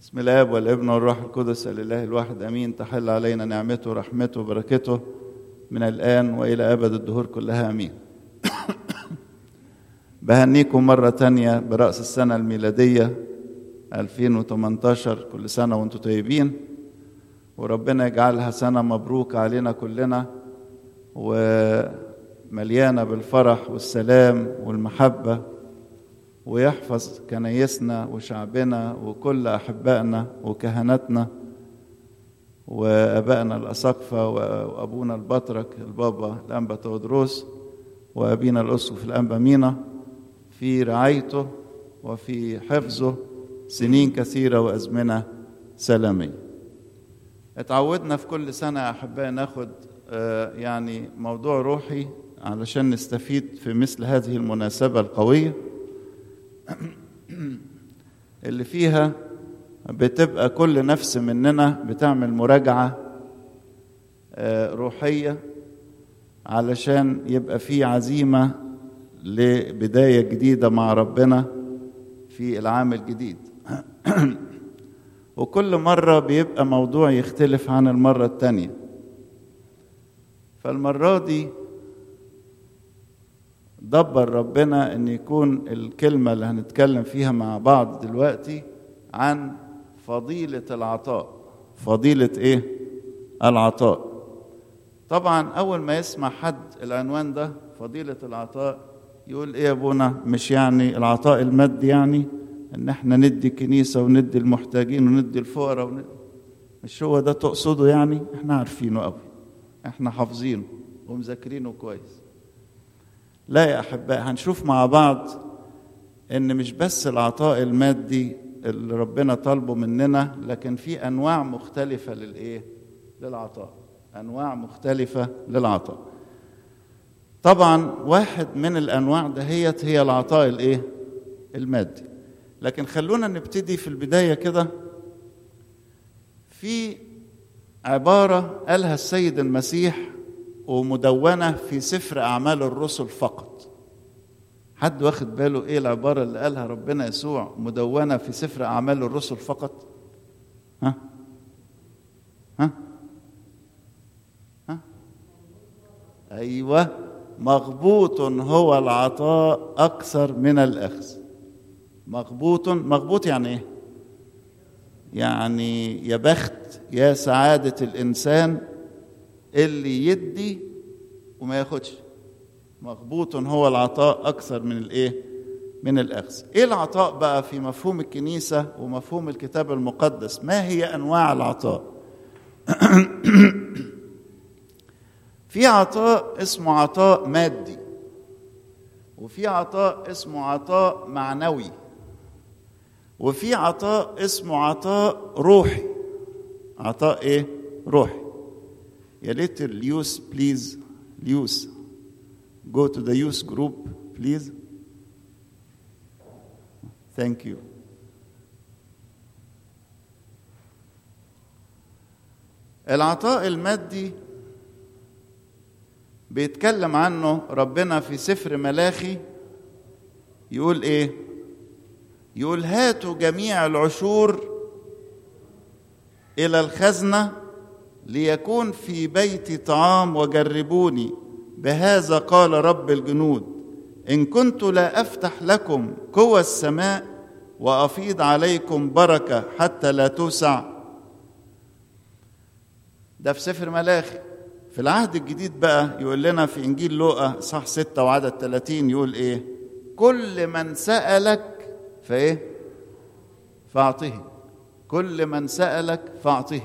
بسم الاب والابن والروح القدس الاله الواحد امين تحل علينا نعمته ورحمته وبركته من الان والى ابد الدهور كلها امين بهنيكم مرة تانية برأس السنة الميلادية 2018 كل سنة وانتم طيبين وربنا يجعلها سنة مبروكة علينا كلنا ومليانة بالفرح والسلام والمحبة ويحفظ كنايسنا وشعبنا وكل أحبائنا وكهنتنا وأبائنا الأساقفة وأبونا البطرك البابا الأنبا تودروس وأبينا الأسقف الأنبا مينا في رعايته وفي حفظه سنين كثيرة وأزمنة سلامية اتعودنا في كل سنة يا أحبائي ناخد يعني موضوع روحي علشان نستفيد في مثل هذه المناسبة القوية اللي فيها بتبقى كل نفس مننا بتعمل مراجعة روحية علشان يبقى في عزيمة لبداية جديدة مع ربنا في العام الجديد وكل مرة بيبقى موضوع يختلف عن المرة التانية فالمرة دي دبر ربنا ان يكون الكلمة اللي هنتكلم فيها مع بعض دلوقتي عن فضيلة العطاء فضيلة ايه العطاء طبعا اول ما يسمع حد العنوان ده فضيلة العطاء يقول ايه يا ابونا مش يعني العطاء المادي يعني ان احنا ندي كنيسة وندي المحتاجين وندي الفقراء وندي مش هو ده تقصده يعني احنا عارفينه قوي احنا حافظينه ومذاكرينه كويس لا يا احباء هنشوف مع بعض ان مش بس العطاء المادي اللي ربنا طالبه مننا لكن في انواع مختلفه للايه للعطاء انواع مختلفه للعطاء طبعا واحد من الانواع دهيت هي العطاء الايه المادي لكن خلونا نبتدي في البدايه كده في عباره قالها السيد المسيح ومدونة في سفر أعمال الرسل فقط حد واخد باله إيه العبارة اللي قالها ربنا يسوع مدونة في سفر أعمال الرسل فقط ها ها ها أيوة مغبوط هو العطاء أكثر من الأخذ مغبوط مغبوط يعني إيه يعني يا بخت يا سعادة الإنسان اللي يدي وما ياخدش مغبوط هو العطاء اكثر من الايه من الاخذ ايه العطاء بقى في مفهوم الكنيسه ومفهوم الكتاب المقدس ما هي انواع العطاء في عطاء اسمه عطاء مادي وفي عطاء اسمه عطاء معنوي وفي عطاء اسمه عطاء روحي عطاء ايه روحي يا ريت اليوس بليز اليوس go to the youth group please thank you العطاء المادي بيتكلم عنه ربنا في سفر ملاخي يقول ايه يقول هاتوا جميع العشور الى الخزنه ليكون في بيتي طعام وجربوني بهذا قال رب الجنود ان كنت لا افتح لكم قوى السماء وافيض عليكم بركه حتى لا توسع ده في سفر ملاخي في العهد الجديد بقى يقول لنا في انجيل لوقا صح ستة وعدد 30 يقول ايه كل من سألك فايه فاعطه كل من سألك فاعطه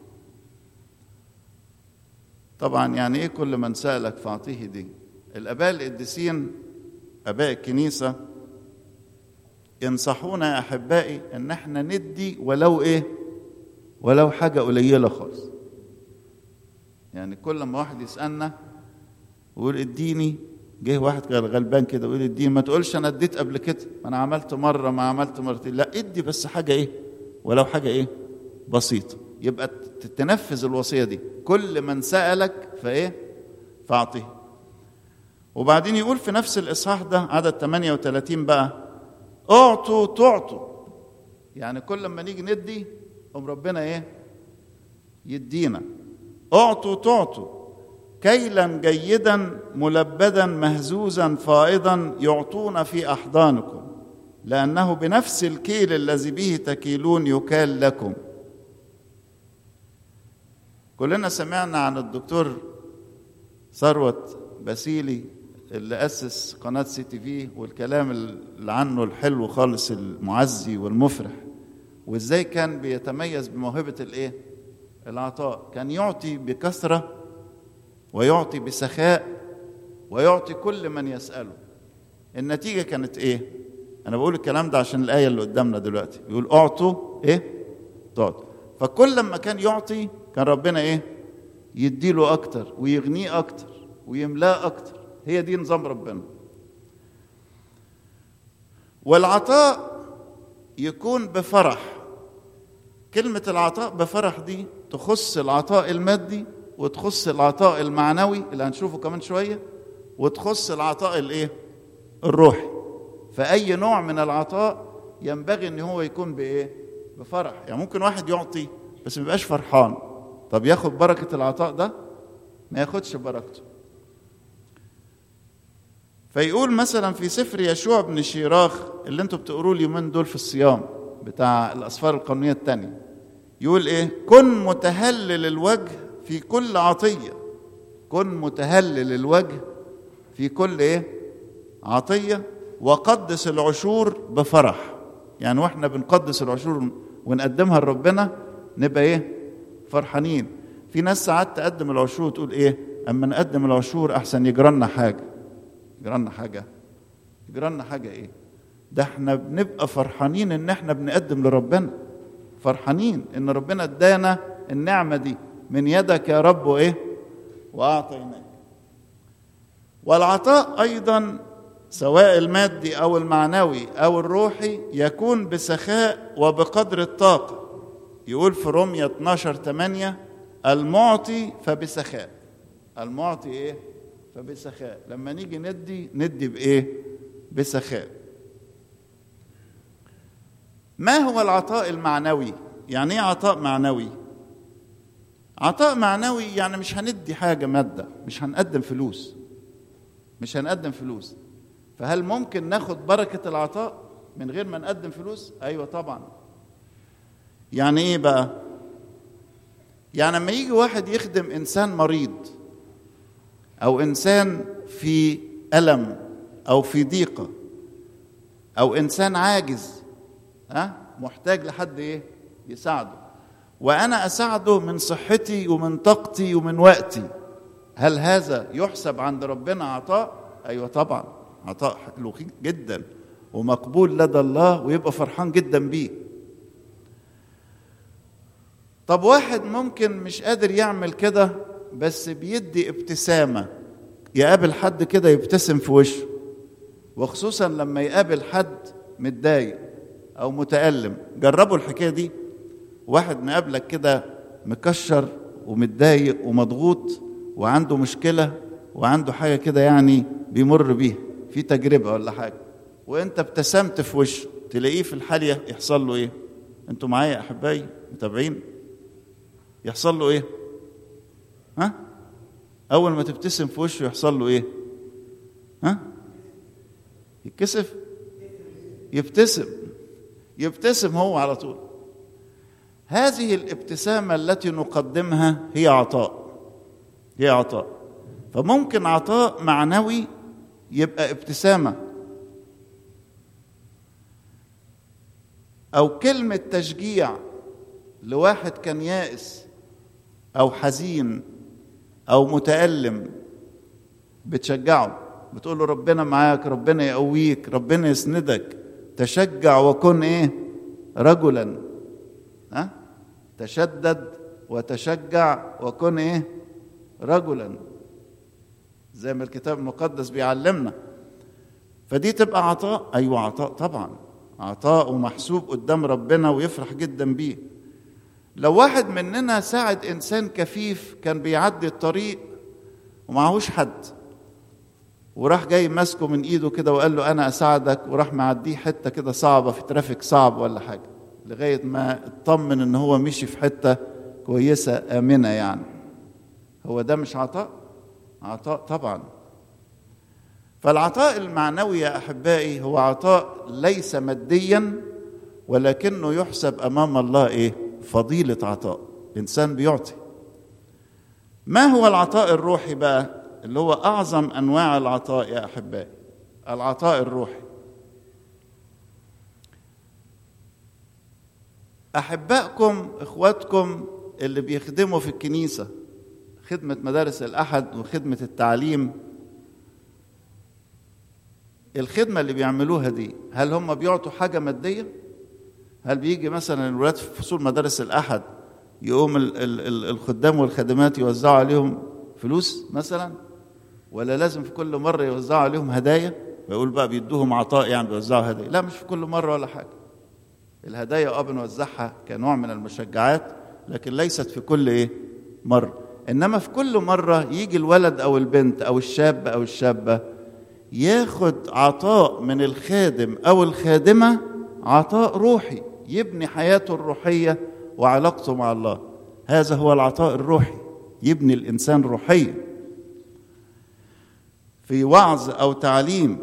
طبعا يعني ايه كل من سألك فاعطيه دي الاباء القديسين اباء الكنيسة ينصحونا يا احبائي ان احنا ندي ولو ايه ولو حاجة قليلة خالص يعني كل ما واحد يسألنا ويقول اديني جه واحد غلبان كده ويقول اديني ما تقولش انا اديت قبل كده ما انا عملت مرة ما عملت مرتين لا ادي بس حاجة ايه ولو حاجة ايه بسيطة يبقى تنفذ الوصية دي كل من سألك فإيه فأعطيه وبعدين يقول في نفس الإصحاح ده عدد 38 بقى اعطوا تعطوا يعني كل ما نيجي ندي قوم ربنا ايه يدينا اعطوا تعطوا كيلا جيدا ملبدا مهزوزا فائضا يعطون في احضانكم لانه بنفس الكيل الذي به تكيلون يكال لكم كلنا سمعنا عن الدكتور ثروت باسيلي اللي اسس قناه سي تي في والكلام اللي عنه الحلو خالص المعزي والمفرح وازاي كان بيتميز بموهبه الايه العطاء كان يعطي بكثره ويعطي بسخاء ويعطي كل من يساله النتيجه كانت ايه انا بقول الكلام ده عشان الايه اللي قدامنا دلوقتي بيقول اعطوا ايه تعطوا فكل لما كان يعطي كان ربنا ايه يديله اكتر ويغنيه اكتر ويملاه اكتر هي دي نظام ربنا والعطاء يكون بفرح كلمة العطاء بفرح دي تخص العطاء المادي وتخص العطاء المعنوي اللي هنشوفه كمان شوية وتخص العطاء الايه الروحي فأي نوع من العطاء ينبغي ان هو يكون بايه بفرح يعني ممكن واحد يعطي بس ما يبقاش فرحان طب ياخد بركة العطاء ده ما ياخدش بركته فيقول مثلا في سفر يشوع بن شيراخ اللي انتوا بتقروه اليومين دول في الصيام بتاع الاسفار القانونيه الثانيه يقول ايه كن متهلل الوجه في كل عطيه كن متهلل الوجه في كل ايه عطيه وقدس العشور بفرح يعني واحنا بنقدس العشور ونقدمها لربنا نبقى ايه فرحانين في ناس ساعات تقدم العشور وتقول ايه اما نقدم العشور احسن يجرالنا حاجه يجرالنا حاجه يجرالنا حاجه ايه ده احنا بنبقى فرحانين ان احنا بنقدم لربنا فرحانين ان ربنا ادانا النعمه دي من يدك يا رب وايه واعطيناك والعطاء ايضا سواء المادي او المعنوي او الروحي يكون بسخاء وبقدر الطاقه يقول في رومية 12 8 المعطي فبسخاء المعطي ايه فبسخاء لما نيجي ندي ندي بايه بسخاء ما هو العطاء المعنوي يعني ايه عطاء معنوي عطاء معنوي يعني مش هندي حاجه ماده مش هنقدم فلوس مش هنقدم فلوس فهل ممكن ناخد بركه العطاء من غير ما نقدم فلوس ايوه طبعا يعني ايه بقى يعني لما يجي واحد يخدم انسان مريض او انسان في الم او في ضيقه او انسان عاجز ها محتاج لحد ايه يساعده وانا اساعده من صحتي ومن طاقتي ومن وقتي هل هذا يحسب عند ربنا عطاء ايوه طبعا عطاء حلو جدا ومقبول لدى الله ويبقى فرحان جدا بيه طب واحد ممكن مش قادر يعمل كده بس بيدي ابتسامة يقابل حد كده يبتسم في وشه وخصوصا لما يقابل حد متضايق أو متألم جربوا الحكاية دي واحد مقابلك كده مكشر ومتضايق ومضغوط وعنده مشكلة وعنده حاجة كده يعني بيمر بيها في تجربة ولا حاجة وانت ابتسمت في وشه تلاقيه في الحالية يحصل له ايه انتوا معايا يا احبائي متابعين يحصل له ايه ها اول ما تبتسم في وشه يحصل له ايه ها يتكسف يبتسم يبتسم هو على طول هذه الابتسامه التي نقدمها هي عطاء هي عطاء فممكن عطاء معنوي يبقى ابتسامه او كلمه تشجيع لواحد كان يائس او حزين او متالم بتشجعه بتقول له ربنا معاك ربنا يقويك ربنا يسندك تشجع وكن ايه رجلا ها تشدد وتشجع وكن ايه رجلا زي ما الكتاب المقدس بيعلمنا فدي تبقى عطاء ايوه عطاء طبعا عطاء ومحسوب قدام ربنا ويفرح جدا بيه لو واحد مننا ساعد انسان كفيف كان بيعدي الطريق ومعهوش حد وراح جاي ماسكه من ايده كده وقال له انا اساعدك وراح معديه حته كده صعبه في ترافيك صعب ولا حاجه لغايه ما اطمن ان هو مشي في حته كويسه امنه يعني هو ده مش عطاء عطاء طبعا فالعطاء المعنوي يا احبائي هو عطاء ليس ماديا ولكنه يحسب امام الله ايه فضيله عطاء انسان بيعطي ما هو العطاء الروحي بقى اللي هو اعظم انواع العطاء يا احبائي العطاء الروحي احبائكم اخواتكم اللي بيخدموا في الكنيسه خدمه مدارس الاحد وخدمه التعليم الخدمه اللي بيعملوها دي هل هم بيعطوا حاجه ماديه هل بيجي مثلا الولاد في فصول مدارس الاحد يقوم ال ال ال الخدام والخادمات يوزعوا عليهم فلوس مثلا ولا لازم في كل مره يوزعوا عليهم هدايا ويقول بقى بيدوهم عطاء يعني بيوزعوا هدايا لا مش في كل مره ولا حاجه الهدايا اه بنوزعها كنوع من المشجعات لكن ليست في كل ايه مره انما في كل مره يجي الولد او البنت او الشاب او الشابه ياخد عطاء من الخادم او الخادمه عطاء روحي يبني حياته الروحيه وعلاقته مع الله هذا هو العطاء الروحي يبني الانسان روحيا في وعظ او تعليم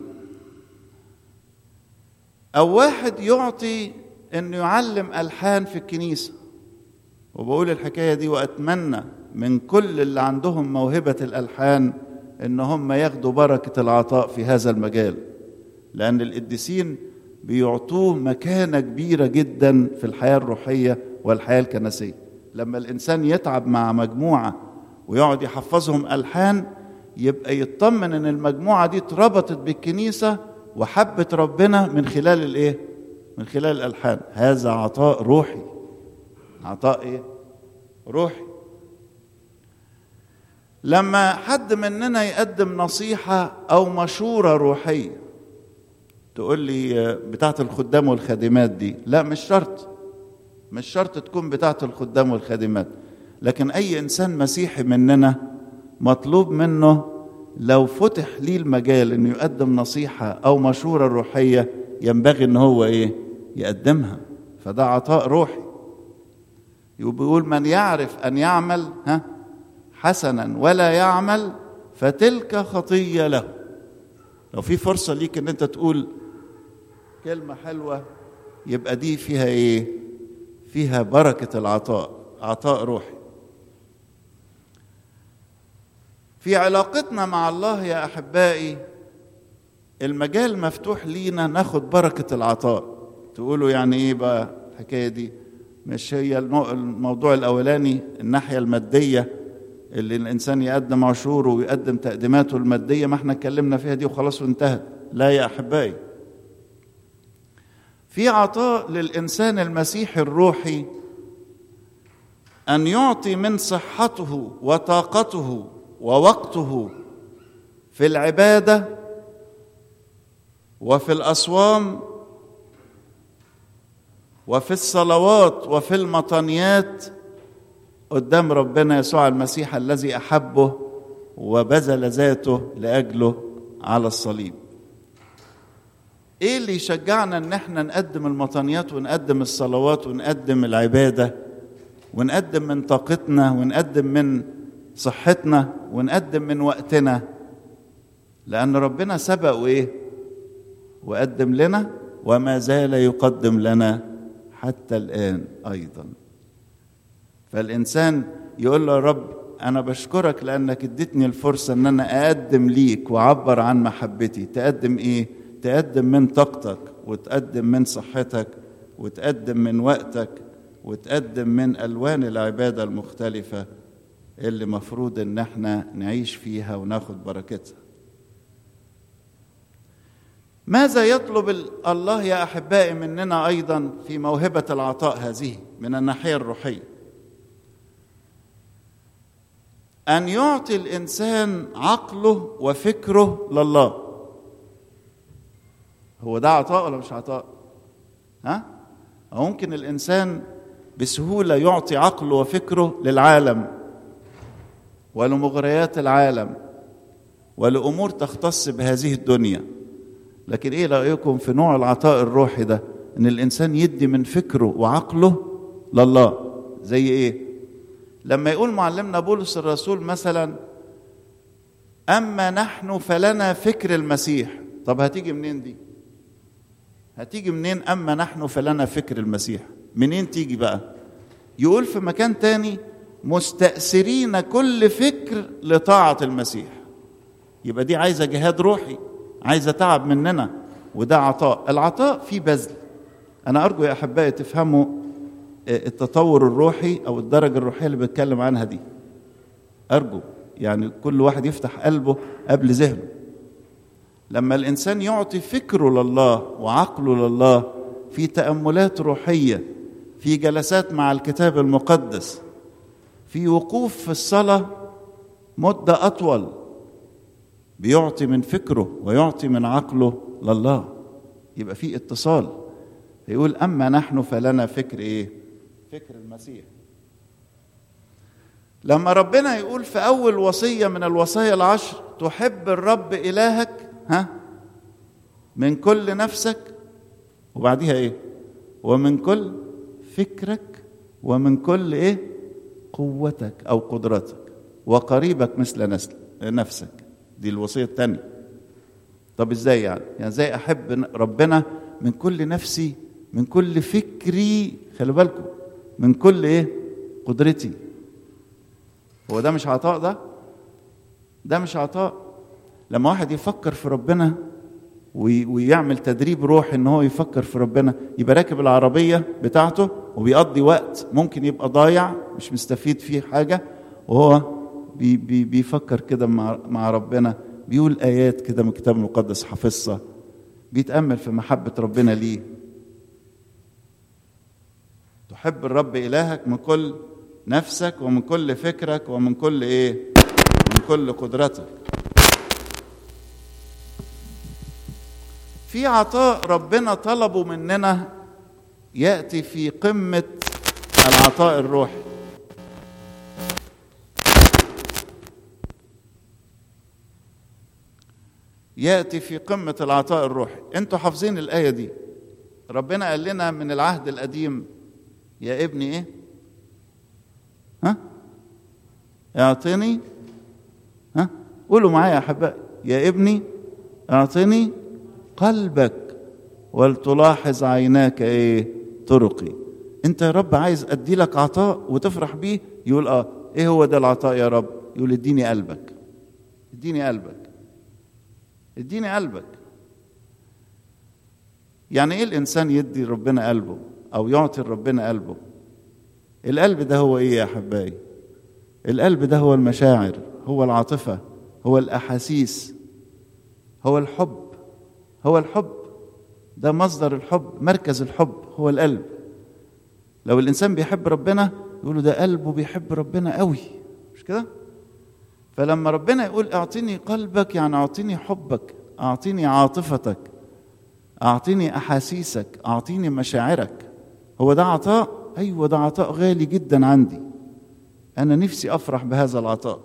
او واحد يعطي انه يعلم الحان في الكنيسه وبقول الحكايه دي واتمنى من كل اللي عندهم موهبه الالحان ان هم ياخدوا بركه العطاء في هذا المجال لان القديسين بيعطوه مكانه كبيره جدا في الحياه الروحيه والحياه الكنسيه لما الانسان يتعب مع مجموعه ويقعد يحفظهم الحان يبقى يطمن ان المجموعه دي اتربطت بالكنيسه وحبت ربنا من خلال الايه من خلال الالحان هذا عطاء روحي عطاء ايه روحي لما حد مننا يقدم نصيحه او مشوره روحيه تقول لي بتاعه الخدام والخادمات دي لا مش شرط مش شرط تكون بتاعه الخدام والخادمات لكن اي انسان مسيحي مننا مطلوب منه لو فتح ليه المجال انه يقدم نصيحه او مشوره روحيه ينبغي ان هو ايه يقدمها فده عطاء روحي بيقول من يعرف ان يعمل ها حسنا ولا يعمل فتلك خطيه له لو في فرصه ليك ان انت تقول كلمه حلوه يبقى دي فيها ايه فيها بركه العطاء عطاء روحي في علاقتنا مع الله يا احبائي المجال مفتوح لينا ناخد بركه العطاء تقولوا يعني ايه بقى الحكايه دي مش هي الموضوع الاولاني الناحيه الماديه اللي الانسان يقدم عشوره ويقدم تقديماته الماديه ما احنا اتكلمنا فيها دي وخلاص وانتهت لا يا احبائي في عطاء للانسان المسيحي الروحي ان يعطي من صحته وطاقته ووقته في العباده وفي الاصوام وفي الصلوات وفي المطنيات قدام ربنا يسوع المسيح الذي احبه وبذل ذاته لاجله على الصليب ايه اللي يشجعنا ان احنا نقدم المطنيات ونقدم الصلوات ونقدم العباده ونقدم من طاقتنا ونقدم من صحتنا ونقدم من وقتنا لان ربنا سبق وايه وقدم لنا وما زال يقدم لنا حتى الان ايضا فالانسان يقول له يا رب انا بشكرك لانك اديتني الفرصه ان انا اقدم ليك واعبر عن محبتي تقدم ايه تقدم من طاقتك وتقدم من صحتك وتقدم من وقتك وتقدم من الوان العباده المختلفه اللي مفروض ان احنا نعيش فيها وناخد بركتها ماذا يطلب الله يا احبائي مننا ايضا في موهبه العطاء هذه من الناحيه الروحيه ان يعطي الانسان عقله وفكره لله هو ده عطاء ولا مش عطاء ها أو ممكن الانسان بسهوله يعطي عقله وفكره للعالم ولمغريات العالم ولامور تختص بهذه الدنيا لكن ايه رايكم في نوع العطاء الروحي ده ان الانسان يدي من فكره وعقله لله زي ايه لما يقول معلمنا بولس الرسول مثلا اما نحن فلنا فكر المسيح طب هتيجي منين دي هتيجي منين اما نحن فلنا فكر المسيح منين تيجي بقى يقول في مكان تاني مستأثرين كل فكر لطاعة المسيح يبقى دي عايزة جهاد روحي عايزة تعب مننا وده عطاء العطاء فيه بذل أنا أرجو يا أحبائي تفهموا التطور الروحي أو الدرجة الروحية اللي بتكلم عنها دي أرجو يعني كل واحد يفتح قلبه قبل ذهنه لما الإنسان يعطي فكره لله وعقله لله في تأملات روحية في جلسات مع الكتاب المقدس في وقوف في الصلاة مدة أطول بيعطي من فكره ويعطي من عقله لله يبقى في اتصال يقول أما نحن فلنا فكر إيه؟ فكر المسيح لما ربنا يقول في أول وصية من الوصايا العشر تحب الرب إلهك ها من كل نفسك وبعديها إيه؟ ومن كل فكرك ومن كل إيه؟ قوتك أو قدرتك وقريبك مثل نسل نفسك دي الوصية الثانية طب ازاي يعني؟ يعني ازاي احب ربنا من كل نفسي من كل فكري خلي بالكم من كل ايه؟ قدرتي هو ده مش عطاء ده؟ ده مش عطاء لما واحد يفكر في ربنا ويعمل تدريب روح ان هو يفكر في ربنا يبقى راكب العربيه بتاعته وبيقضي وقت ممكن يبقى ضايع مش مستفيد فيه حاجه وهو بي بي بيفكر كده مع, مع ربنا بيقول ايات كده من الكتاب المقدس حافظها بيتامل في محبه ربنا ليه تحب الرب الهك من كل نفسك ومن كل فكرك ومن كل ايه من كل قدرتك في عطاء ربنا طلبه مننا ياتي في قمه العطاء الروحي ياتي في قمه العطاء الروحي انتوا حافظين الايه دي ربنا قال لنا من العهد القديم يا ابني ايه ها اعطني ها قولوا معايا يا احبائي يا ابني اعطني قلبك ولتلاحظ عيناك ايه طرقي انت يا رب عايز ادي لك عطاء وتفرح بيه يقول اه ايه هو ده العطاء يا رب يقول اديني قلبك اديني قلبك اديني قلبك يعني ايه الانسان يدي ربنا قلبه او يعطي ربنا قلبه القلب ده هو ايه يا احبائي القلب ده هو المشاعر هو العاطفه هو الاحاسيس هو الحب هو الحب ده مصدر الحب مركز الحب هو القلب لو الانسان بيحب ربنا يقولوا ده قلبه بيحب ربنا قوي مش كده فلما ربنا يقول اعطيني قلبك يعني اعطيني حبك اعطيني عاطفتك اعطيني احاسيسك اعطيني مشاعرك هو ده عطاء ايوه ده عطاء غالي جدا عندي انا نفسي افرح بهذا العطاء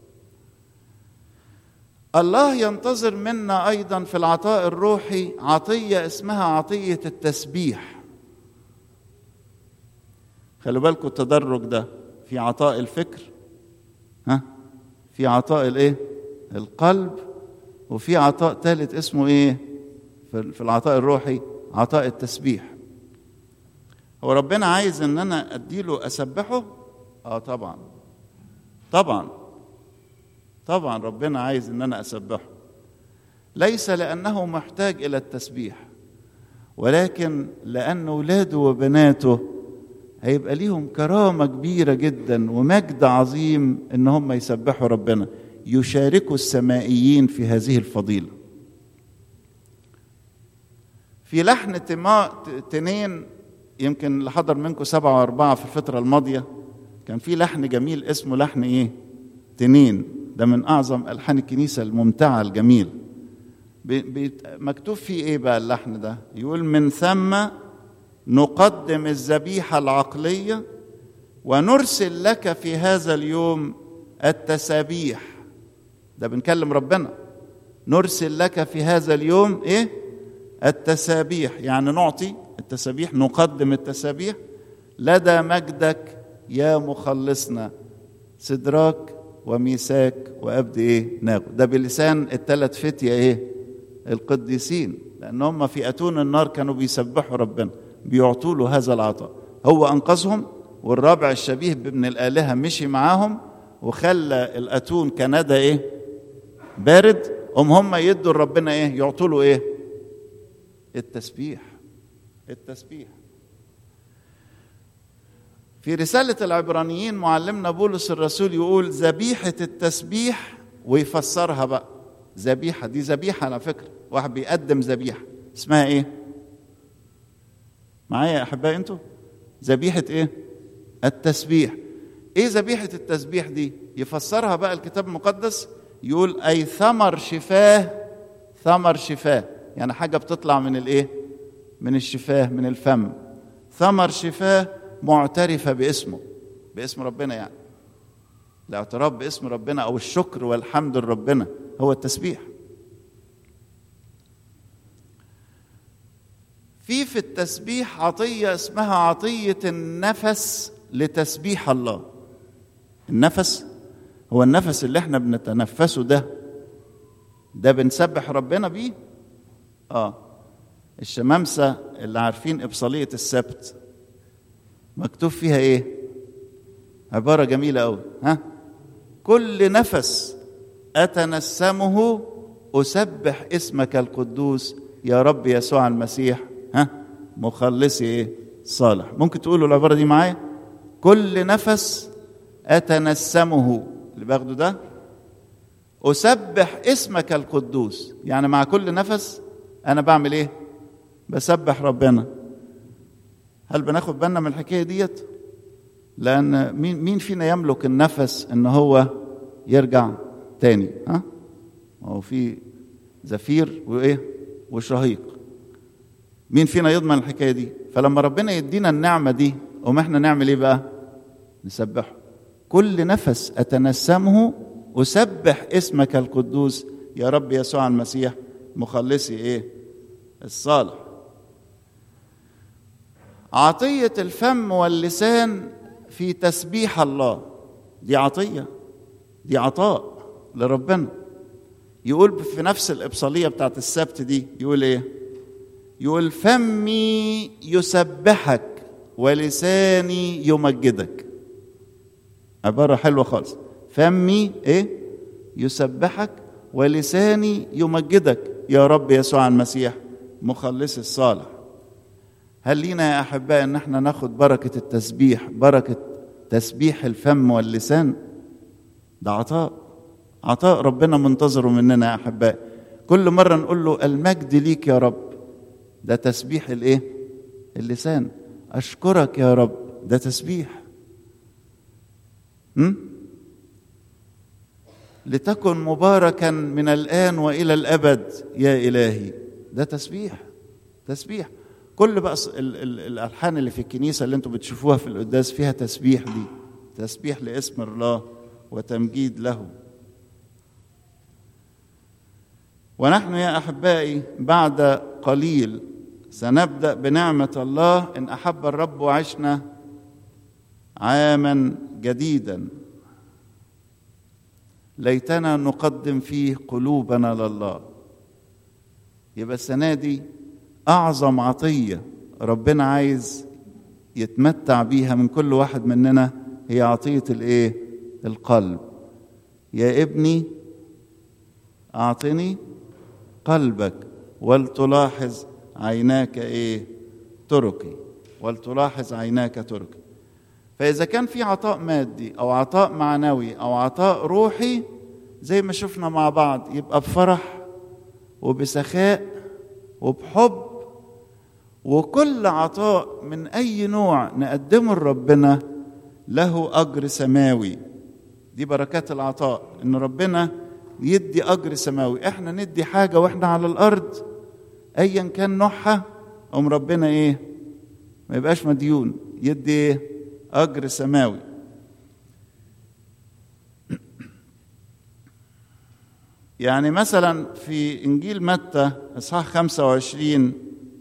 الله ينتظر منا ايضا في العطاء الروحي عطيه اسمها عطيه التسبيح خلوا بالكم التدرج ده في عطاء الفكر ها في عطاء الايه القلب وفي عطاء ثالث اسمه ايه في العطاء الروحي عطاء التسبيح هو ربنا عايز ان انا اديله اسبحه اه طبعا طبعا طبعا ربنا عايز ان انا اسبحه ليس لانه محتاج الى التسبيح ولكن لان اولاده وبناته هيبقى ليهم كرامه كبيره جدا ومجد عظيم ان هم يسبحوا ربنا يشاركوا السمائيين في هذه الفضيله في لحن تما تنين يمكن اللي حضر منكم سبعة وأربعة في الفترة الماضية كان في لحن جميل اسمه لحن إيه؟ تنين ده من أعظم ألحان الكنيسة الممتعة الجميل مكتوب فيه إيه بقى اللحن ده؟ يقول من ثم نقدم الذبيحة العقلية ونرسل لك في هذا اليوم التسابيح ده بنكلم ربنا نرسل لك في هذا اليوم ايه التسابيح يعني نعطي التسابيح نقدم التسابيح لدى مجدك يا مخلصنا سدراك وميساك وابد ايه ناغو ده بلسان الثلاث فتية ايه القديسين لان هم في اتون النار كانوا بيسبحوا ربنا بيعطوا له هذا العطاء هو انقذهم والرابع الشبيه بابن الالهه مشي معاهم وخلى الاتون كندا ايه بارد هم هم يدوا لربنا ايه يعطوا له ايه التسبيح التسبيح في رسالة العبرانيين معلمنا بولس الرسول يقول ذبيحة التسبيح ويفسرها بقى ذبيحة دي ذبيحة على فكرة واحد بيقدم ذبيحة اسمها ايه؟ معايا يا أحبائي أنتوا؟ ذبيحة ايه؟ التسبيح ايه ذبيحة التسبيح دي؟ يفسرها بقى الكتاب المقدس يقول أي ثمر شفاه ثمر شفاه يعني حاجة بتطلع من الايه؟ من الشفاه من الفم ثمر شفاه معترفة باسمه باسم ربنا يعني الاعتراف باسم ربنا أو الشكر والحمد لربنا هو التسبيح في في التسبيح عطية اسمها عطية النفس لتسبيح الله النفس هو النفس اللي احنا بنتنفسه ده ده بنسبح ربنا بيه اه الشمامسة اللي عارفين إبصالية السبت مكتوب فيها ايه عباره جميله قوي ها كل نفس اتنسمه اسبح اسمك القدوس يا رب يسوع المسيح ها مخلصي ايه صالح ممكن تقولوا العباره دي معايا كل نفس اتنسمه اللي باخده ده اسبح اسمك القدوس يعني مع كل نفس انا بعمل ايه بسبح ربنا هل بناخد بالنا من الحكايه ديت لان مين مين فينا يملك النفس ان هو يرجع تاني ها هو في زفير وايه وشهيق مين فينا يضمن الحكايه دي فلما ربنا يدينا النعمه دي قوم احنا نعمل ايه بقى نسبحه كل نفس اتنسمه اسبح اسمك القدوس يا رب يسوع المسيح مخلصي ايه الصالح عطية الفم واللسان في تسبيح الله دي عطية دي عطاء لربنا يقول في نفس الإبصالية بتاعت السبت دي يقول إيه يقول فمي يسبحك ولساني يمجدك عبارة حلوة خالص فمي إيه يسبحك ولساني يمجدك يا رب يسوع المسيح مخلص الصالح هل لينا يا احباء ان احنا ناخد بركه التسبيح بركه تسبيح الفم واللسان ده عطاء عطاء ربنا منتظره مننا يا احباء كل مره نقول له المجد ليك يا رب ده تسبيح الايه اللسان اشكرك يا رب ده تسبيح م? لتكن مباركا من الان والى الابد يا الهي ده تسبيح تسبيح كل بقى ال ال الالحان اللي في الكنيسه اللي انتم بتشوفوها في القداس فيها تسبيح دي تسبيح لاسم الله وتمجيد له ونحن يا احبائي بعد قليل سنبدا بنعمه الله ان احب الرب وعشنا عاما جديدا ليتنا نقدم فيه قلوبنا لله يبقى السنه دي اعظم عطيه ربنا عايز يتمتع بيها من كل واحد مننا هي عطيه الايه القلب يا ابني اعطني قلبك ولتلاحظ عيناك ايه تركي ولتلاحظ عيناك تركي فاذا كان في عطاء مادي او عطاء معنوي او عطاء روحي زي ما شفنا مع بعض يبقى بفرح وبسخاء وبحب وكل عطاء من اي نوع نقدمه لربنا له اجر سماوي دي بركات العطاء ان ربنا يدي اجر سماوي احنا ندي حاجه واحنا على الارض ايا كان نوعها ام ربنا ايه ما يبقاش مديون يدي ايه اجر سماوي يعني مثلا في إنجيل متى إصحاح 25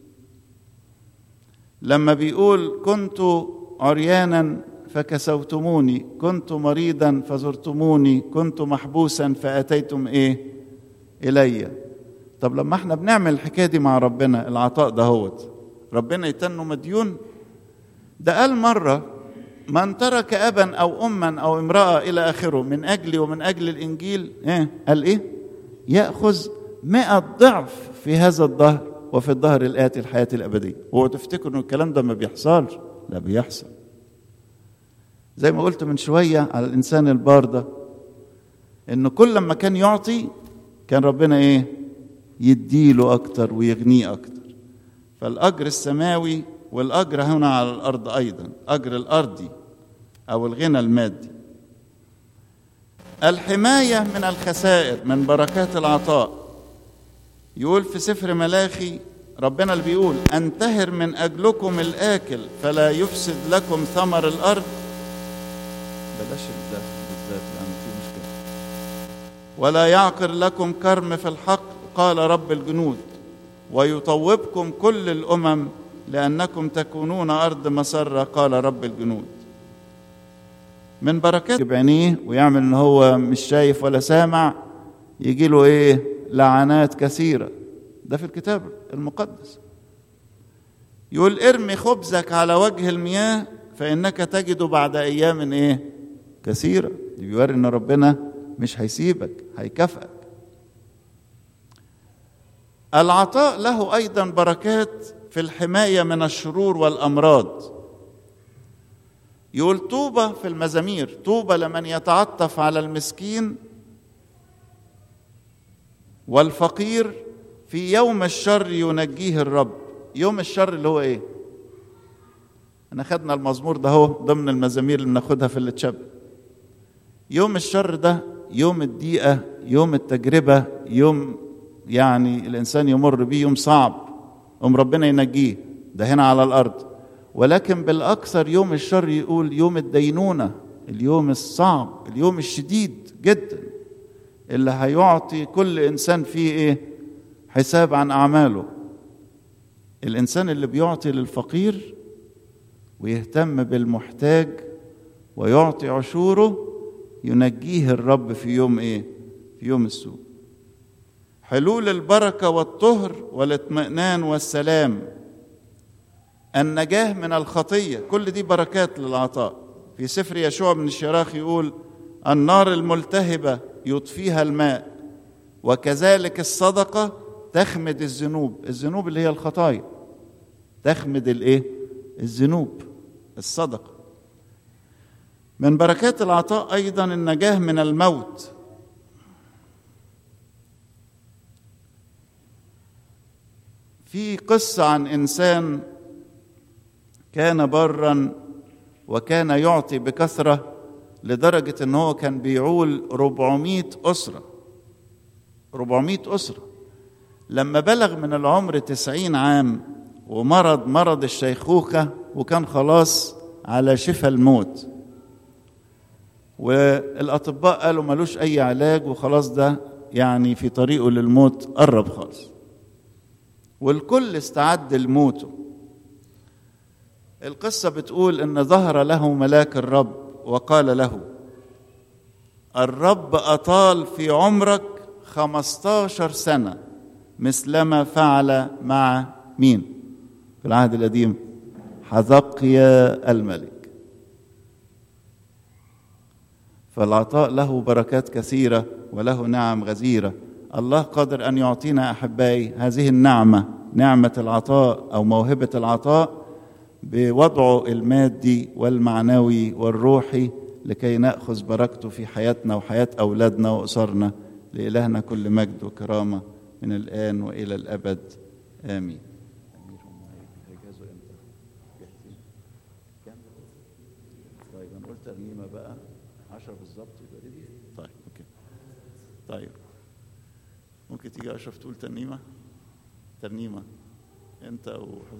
لما بيقول كنت عريانا فكسوتموني كنت مريضا فزرتموني كنت محبوسا فأتيتم إيه إلي طب لما احنا بنعمل الحكاية دي مع ربنا العطاء ده هوت ربنا يتنه مديون ده قال مرة من ترك أبا أو أما أو امرأة إلى آخره من أجلي ومن أجل الإنجيل إيه؟ قال إيه يأخذ مئة ضعف في هذا الظهر وفي الظهر الآتي الحياة الأبدية هو تفتكر إن الكلام ده ما بيحصلش لا بيحصل زي ما قلت من شوية على الإنسان البار ده إنه كل ما كان يعطي كان ربنا إيه يديله أكتر ويغنيه أكتر فالأجر السماوي والأجر هنا على الأرض أيضا أجر الأرضي أو الغنى المادي الحماية من الخسائر من بركات العطاء يقول في سفر ملاخي ربنا اللي بيقول أنتهر من أجلكم الآكل فلا يفسد لكم ثمر الأرض بلاش ده بالذات لأن في مشكلة ولا يعقر لكم كرم في الحق قال رب الجنود ويطوبكم كل الأمم لأنكم تكونون أرض مسرة قال رب الجنود من بركات بعينيه ويعمل ان هو مش شايف ولا سامع يجي له ايه لعنات كثيرة ده في الكتاب المقدس يقول ارمي خبزك على وجه المياه فإنك تجد بعد أيام ايه كثيرة بيوري ان ربنا مش هيسيبك هيكافئك العطاء له أيضا بركات في الحماية من الشرور والأمراض يقول طوبى في المزامير طوبى لمن يتعطف على المسكين والفقير في يوم الشر ينجيه الرب يوم الشر اللي هو ايه انا خدنا المزمور ده هو ضمن المزامير اللي بناخدها في التشاب يوم الشر ده يوم الضيقه يوم التجربه يوم يعني الانسان يمر بيه يوم صعب قوم ربنا ينجيه ده هنا على الارض ولكن بالاكثر يوم الشر يقول يوم الدينونه اليوم الصعب اليوم الشديد جدا اللي هيعطي كل انسان فيه ايه حساب عن اعماله الانسان اللي بيعطي للفقير ويهتم بالمحتاج ويعطي عشوره ينجيه الرب في يوم ايه في يوم السوء حلول البركه والطهر والاطمئنان والسلام النجاه من الخطيه كل دي بركات للعطاء في سفر يشوع بن الشراخ يقول النار الملتهبه يطفيها الماء وكذلك الصدقه تخمد الذنوب الذنوب اللي هي الخطايا تخمد الايه الذنوب الصدقه من بركات العطاء ايضا النجاه من الموت في قصه عن انسان كان برا وكان يعطي بكثره لدرجه ان هو كان بيعول 400 اسره 400 اسره لما بلغ من العمر 90 عام ومرض مرض الشيخوخه وكان خلاص على شفا الموت والاطباء قالوا ملوش اي علاج وخلاص ده يعني في طريقه للموت قرب خالص والكل استعد لموته القصة بتقول إن ظهر له ملاك الرب وقال له الرب أطال في عمرك خمستاشر سنة مثلما فعل مع مين في العهد القديم حذقيا الملك فالعطاء له بركات كثيرة وله نعم غزيرة الله قادر أن يعطينا أحبائي هذه النعمة نعمة العطاء أو موهبة العطاء بوضعه المادي والمعنوي والروحي لكي ناخذ بركته في حياتنا وحياه اولادنا واسرنا لالهنا كل مجد وكرامه من الان والى الابد امين طيب انا قلت ترنيمه بقى 10 بالظبط يبقى دي طيب اوكي طيب ممكن تيجي اشرف تقول ترنيمه ترنيمه انت و